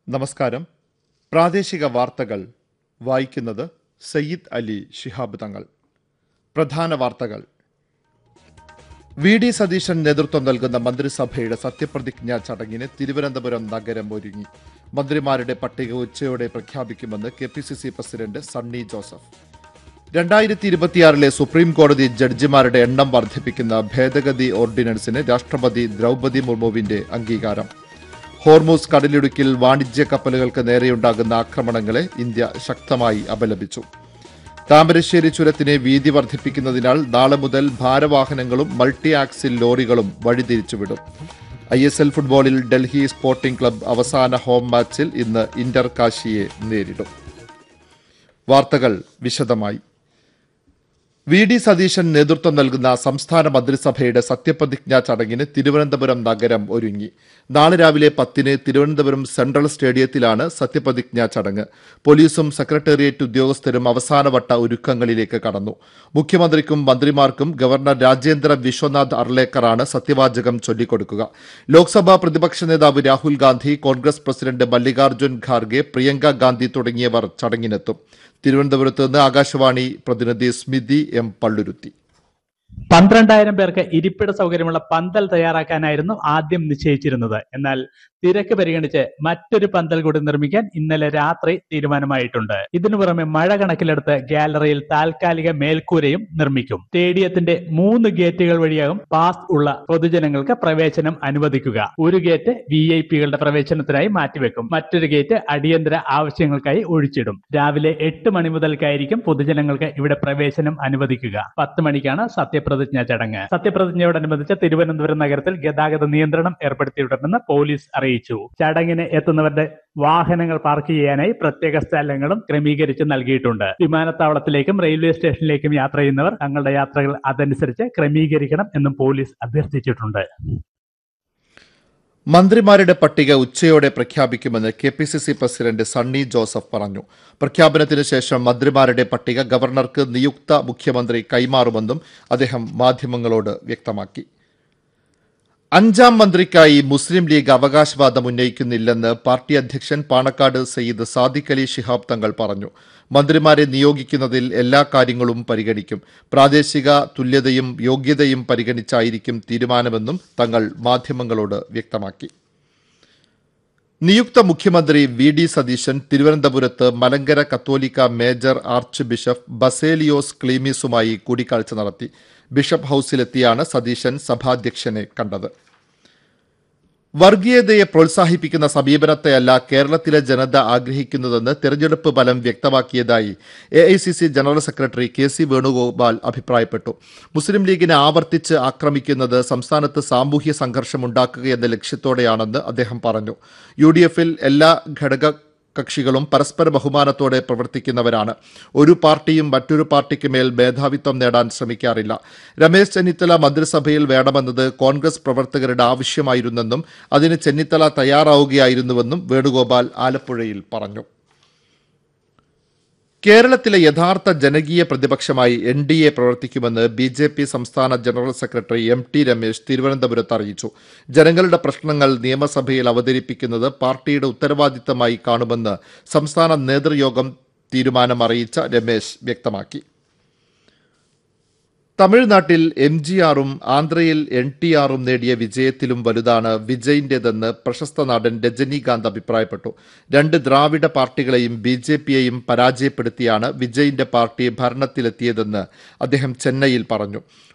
നമസ്കാരം പ്രാദേശിക വാർത്തകൾ വായിക്കുന്നത് സയ്യിദ് അലി ശിഹാബ് തങ്ങൾ പ്രധാന വാർത്തകൾ വി ഡി സതീശൻ നേതൃത്വം നൽകുന്ന മന്ത്രിസഭയുടെ സത്യപ്രതിജ്ഞാ ചടങ്ങിന് തിരുവനന്തപുരം നഗരം ഒരുങ്ങി മന്ത്രിമാരുടെ പട്ടിക ഉച്ചയോടെ പ്രഖ്യാപിക്കുമെന്ന് K P C C president Sunny Joseph രണ്ടായിരത്തി ഇരുപത്തിയാറിലെ സുപ്രീം കോടതി ജഡ്ജിമാരുടെ എണ്ണം വർദ്ധിപ്പിക്കുന്ന ഭേദഗതി ഓർഡിനൻസിന് രാഷ്ട്രപതി ദ്രൗപദി മുർമുവിന്റെ അംഗീകാരം ഹോർമൂസ് കടലിടുക്കിൽ വാണിജ്യ കപ്പലുകൾക്ക് നേരെയുണ്ടാകുന്ന ആക്രമണങ്ങളെ ഇന്ത്യ ശക്തമായി അപലപിച്ചു താമരശ്ശേരി ചുരത്തിന് വീതി വർദ്ധിപ്പിക്കുന്നതിനാൽ നാളെ മുതൽ ഭാരവാഹനങ്ങളും മൾട്ടി ആക്സിൽ ലോറികളും വഴിതിരിച്ചുവിടും ഐ എസ് എൽ ഫുട്ബോളിൽ ഡൽഹി സ്പോർട്ടിംഗ് ക്ലബ് അവസാന ഹോം മാച്ചിൽ ഇന്ന് ഇന്റർ കാശിയെ നേരിടും വാർത്തകൾ വിശദമായി വി ഡി സതീശൻ നേതൃത്വം നൽകുന്ന സംസ്ഥാന മന്ത്രിസഭയുടെ സത്യപ്രതിജ്ഞാ ചടങ്ങിന് തിരുവനന്തപുരം നഗരം ഒരുങ്ങി നാളെ രാവിലെ പത്തിന് തിരുവനന്തപുരം സെൻട്രൽ സ്റ്റേഡിയത്തിലാണ് സത്യപ്രതിജ്ഞാ ചടങ്ങ് പോലീസും സെക്രട്ടേറിയറ്റ് ഉദ്യോഗസ്ഥരും അവസാനവട്ട ഒരുക്കങ്ങളിലേക്ക് കടന്നു മുഖ്യമന്ത്രിക്കും മന്ത്രിമാർക്കും ഗവർണർ രാജേന്ദ്ര വിശ്വനാഥ് അർലേക്കറാണ് സത്യവാചകം ചൊല്ലിക്കൊടുക്കുക ലോക്സഭാ പ്രതിപക്ഷ നേതാവ് രാഹുൽ ഗാന്ധി കോൺഗ്രസ് പ്രസിഡന്റ് മല്ലികാർജ്ജുൻ ഖാർഗെ പ്രിയങ്ക ഗാന്ധി തുടങ്ങിയവർ ചടങ്ങിനെത്തും തിരുവനന്തപുരത്ത് നിന്ന് ആകാശവാണി പ്രതിനിധി സ്മിതി എം പള്ളുരുത്തി പന്ത്രണ്ടായിരം പേർക്ക് ഇരിപ്പിട സൗകര്യമുള്ള പന്തൽ തയ്യാറാക്കാനായിരുന്നു ആദ്യം നിശ്ചയിച്ചിരുന്നത് എന്നാൽ തിരക്ക് പരിഗണിച്ച് മറ്റൊരു പന്തൽ കൂടി നിർമ്മിക്കാൻ ഇന്നലെ രാത്രി തീരുമാനമായിട്ടുണ്ട് ഇതിനു പുറമെ മഴ കണക്കിലെടുത്ത് ഗാലറിയിൽ താൽക്കാലിക മേൽക്കൂരയും നിർമ്മിക്കും സ്റ്റേഡിയത്തിന്റെ മൂന്ന് ഗേറ്റുകൾ വഴിയാകും പാസ് ഉള്ള പൊതുജനങ്ങൾക്ക് പ്രവേശനം അനുവദിക്കുക ഒരു ഗേറ്റ് വി ഐ പികളുടെ പ്രവേശനത്തിനായി മാറ്റിവെക്കും മറ്റൊരു ഗേറ്റ് അടിയന്തര ആവശ്യങ്ങൾക്കായി ഒഴിച്ചിടും രാവിലെ എട്ട് മണി മുതൽക്കായിരിക്കും പൊതുജനങ്ങൾക്ക് ഇവിടെ പ്രവേശനം അനുവദിക്കുക പത്ത് മണിക്കാണ് സത്യപ്രതിജ്ഞ ചടങ്ങ് സത്യപ്രതിജ്ഞയോടനുബന്ധിച്ച് തിരുവനന്തപുരം നഗരത്തിൽ ഗതാഗത നിയന്ത്രണം ഏർപ്പെടുത്തിയിട്ടുണ്ടെന്ന് പോലീസ് അറിയിച്ചു ചടങ്ങിന് എത്തുന്നവരുടെ വാഹനങ്ങൾ പാർക്ക് ചെയ്യാനായി പ്രത്യേക സ്ഥലങ്ങളും ക്രമീകരിച്ച് നൽകിയിട്ടുണ്ട് വിമാനത്താവളത്തിലേക്കും റെയിൽവേ സ്റ്റേഷനിലേക്കും യാത്ര ചെയ്യുന്നവർ തങ്ങളുടെ യാത്രകൾ അതനുസരിച്ച് ക്രമീകരിക്കണം എന്നും പോലീസ് അഭ്യർത്ഥിച്ചിട്ടുണ്ട് മന്ത്രിമാരുടെ പട്ടിക ഉച്ചയോടെ പ്രഖ്യാപിക്കുമെന്ന് K P C C president Sunny Joseph പറഞ്ഞു പ്രഖ്യാപനത്തിന് ശേഷം മന്ത്രിമാരുടെ പട്ടിക ഗവർണർക്ക് നിയുക്ത മുഖ്യമന്ത്രി കൈമാറുമെന്നും അദ്ദേഹം മാധ്യമങ്ങളോട് വ്യക്തമാക്കി അഞ്ചാം മന്ത്രിക്കായി മുസ്ലിം ലീഗ് അവകാശവാദം ഉന്നയിക്കുന്നില്ലെന്ന് പാർട്ടി അധ്യക്ഷൻ പാണക്കാട് സയ്യിദ് സാദിഖ് അലി ശിഹാബ് തങ്ങൾ പറഞ്ഞു മന്ത്രിമാരെ നിയോഗിക്കുന്നതിൽ എല്ലാ കാര്യങ്ങളും പരിഗണിക്കും പ്രാദേശിക തുല്യതയും യോഗ്യതയും പരിഗണിച്ചായിരിക്കും തീരുമാനമെന്നും തങ്ങൾ മാധ്യമങ്ങളോട് വ്യക്തമാക്കി നിയുക്ത മുഖ്യമന്ത്രി വി ഡി സതീശൻ തിരുവനന്തപുരത്ത് Malankara Catholic major archbishop Baselios ക്ലീമീസുമായി കൂടിക്കാഴ്ച നടത്തി ബിഷപ്പ് ഹൌസിലെത്തിയാണ് സതീശൻ സഭാധ്യക്ഷനെ കണ്ടത് വർഗീയതയെ പ്രോത്സാഹിപ്പിക്കുന്ന സമീപനത്തെയല്ല കേരളത്തിലെ ജനത ആഗ്രഹിക്കുന്നതെന്ന് തെരഞ്ഞെടുപ്പ് ഫലം വ്യക്തമാക്കിയതായി A I C C general secretary K C Venugopal അഭിപ്രായപ്പെട്ടു മുസ്ലിം ലീഗിനെ ആവർത്തിച്ച് ആക്രമിക്കുന്നത് സംസ്ഥാനത്ത് സാമൂഹ്യ സംഘർഷമുണ്ടാക്കുകയെന്ന ലക്ഷ്യത്തോടെയാണെന്ന് അദ്ദേഹം പറഞ്ഞു യു ഡി എഫിൽ എല്ലാ ഘടക കക്ഷികളും പരസ്പര ബഹുമാനത്തോടെ പ്രവർത്തിക്കുന്നവരാണ് ഒരു പാർട്ടിയും മറ്റൊരു പാർട്ടിക്ക് മേൽ മേധാവിത്വം നേടാൻ ശ്രമിക്കാറില്ല രമേശ് ചെന്നിത്തല മന്ത്രിസഭയിൽ വേണമെന്നത് കോൺഗ്രസ് പ്രവർത്തകരുടെ ആവശ്യമായിരുന്നെന്നും അതിന് ചെന്നിത്തല തയ്യാറാവുകയായിരുന്നുവെന്നും വേണുഗോപാൽ ആലപ്പുഴയിൽ പറഞ്ഞു കേരളത്തിലെ യഥാർത്ഥ ജനകീയ പ്രതിപക്ഷമായി എൻ ഡി എ പ്രവർത്തിക്കുമെന്ന് ബി ജെ പി സംസ്ഥാന general secretary M T Ramesh തിരുവനന്തപുരത്ത് അറിയിച്ചു ജനങ്ങളുടെ പ്രശ്നങ്ങൾ നിയമസഭയിൽ അവതരിപ്പിക്കുന്നത് പാർട്ടിയുടെ ഉത്തരവാദിത്തമായി കാണുമെന്ന് സംസ്ഥാന നേതൃയോഗം തീരുമാനം അറിയിച്ച രമേശ് വ്യക്തമാക്കി തമിഴ്നാട്ടിൽ എം ജി ആറും ആന്ധ്രയിൽ എൻ ടി ആറും നേടിയ വിജയത്തിലും വലുതാണ് വിജയിന്റേതെന്ന് പ്രശസ്ത നടൻ രജനീകാന്ത് അഭിപ്രായപ്പെട്ടു രണ്ട് ദ്രാവിഡ പാർട്ടികളെയും ബി ജെ പിയെയും പരാജയപ്പെടുത്തിയാണ് വിജയിന്റെ പാർട്ടി ഭരണത്തിലെത്തിയതെന്ന് അദ്ദേഹം ചെന്നൈയിൽ പറഞ്ഞു